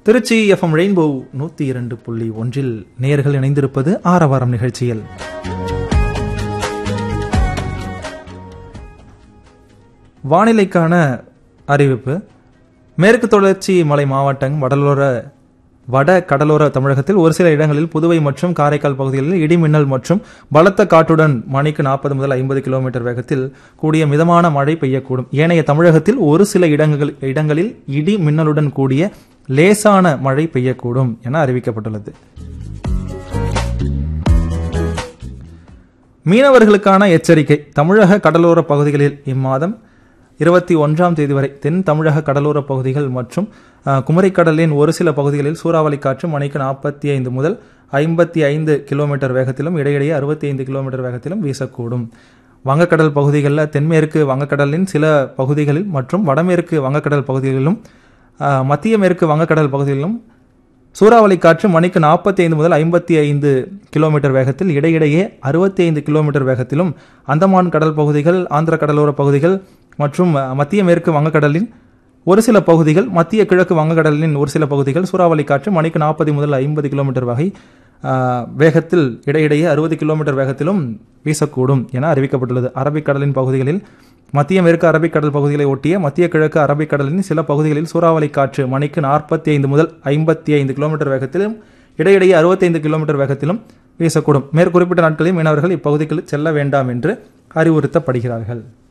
Trichy FM rainbow நூத்தி இரண்டு புள்ளி ஒன்றில் நேயர்கள் இணைந்திருப்பது ஆரவாரம் நிகழ்ச்சியில் வானிலைக்கான அறிவிப்பு மேற்கு தொடர்ச்சி மலை மாவட்டம் வடலோர வட கடலோர தமிழகத்தில் ஒரு சில இடங்களில் புதுவை மற்றும் காரைக்கால் பகுதிகளில் இடி மின்னல் மற்றும் பலத்த காற்றுடன் மணிக்கு நாற்பது முதல் ஐம்பது கிலோமீட்டர் வேகத்தில் கூடிய மிதமான மழை பெய்யக்கூடும் ஏனைய தமிழகத்தில் ஒரு சில இடங்கள் இடங்களில் இடி மின்னலுடன் கூடிய லேசான மழை பெய்யக்கூடும் என அறிவிக்கப்பட்டுள்ளது மீனவர்களுக்கான எச்சரிக்கை தமிழக கடலோர பகுதிகளில் இம்மாதம் இருபத்தி ஒன்றாம் தேதி வரை தென் தமிழக கடலோர பகுதிகள் மற்றும் அஹ், குமரிக்கடலின் ஒரு சில பகுதிகளில் சூறாவளி காற்று மணிக்கு நாற்பத்தி ஐந்து முதல் ஐம்பத்தி ஐந்து கிலோமீட்டர் வேகத்திலும் இடையிடையே அறுபத்தி ஐந்து கிலோமீட்டர் வேகத்திலும் வீசக்கூடும் வங்கக்கடல் பகுதிகளில் தென்மேற்கு வங்கக்கடலின் சில பகுதிகளில் மற்றும் வடமேற்கு வங்கக்கடல் பகுதிகளிலும் அஹ், மத்திய மேற்கு வங்கக்கடல் பகுதிகளிலும் சூறாவளி காற்று மணிக்கு நாற்பத்தி ஐந்து முதல் ஐம்பத்தி ஐந்து கிலோமீட்டர் வேகத்தில் இடையிடையே அறுபத்தி ஐந்து கிலோமீட்டர் வேகத்திலும் அந்தமான் கடல் பகுதிகள் ஆந்திர கடலோர பகுதிகள் மற்றும் அஹ், மத்திய மேற்கு வங்கக்கடலின் ஒரு சில பகுதிகள் மத்திய கிழக்கு வங்கக்கடலின் ஒரு சில பகுதிகள் சூறாவளி காற்று மணிக்கு நாற்பது முதல் ஐம்பது கிலோமீட்டர் வகை அஹ், வேகத்தில் இடையிடையே அறுபது கிலோமீட்டர் வேகத்திலும் வீசக்கூடும் என அறிவிக்கப்பட்டுள்ளது அரபிக்கடலின் பகுதிகளில் மத்திய மேற்கு அரபிக்கடல் பகுதிகளை ஒட்டிய மத்திய கிழக்கு அரபிக்கடலின் சில பகுதிகளில் சூறாவளி காற்று மணிக்கு நாற்பத்தி ஐந்து முதல் ஐம்பத்தி ஐந்து கிலோமீட்டர் வேகத்திலும் இடையிடையே அறுபத்தைந்து கிலோமீட்டர் வேகத்திலும் வீசக்கூடும் மேற்குறிப்பிட்ட நாட்களில் மீனவர்கள் இப்பகுதிகளில் செல்ல வேண்டாம் என்று அறிவுறுத்தப்படுகிறார்கள்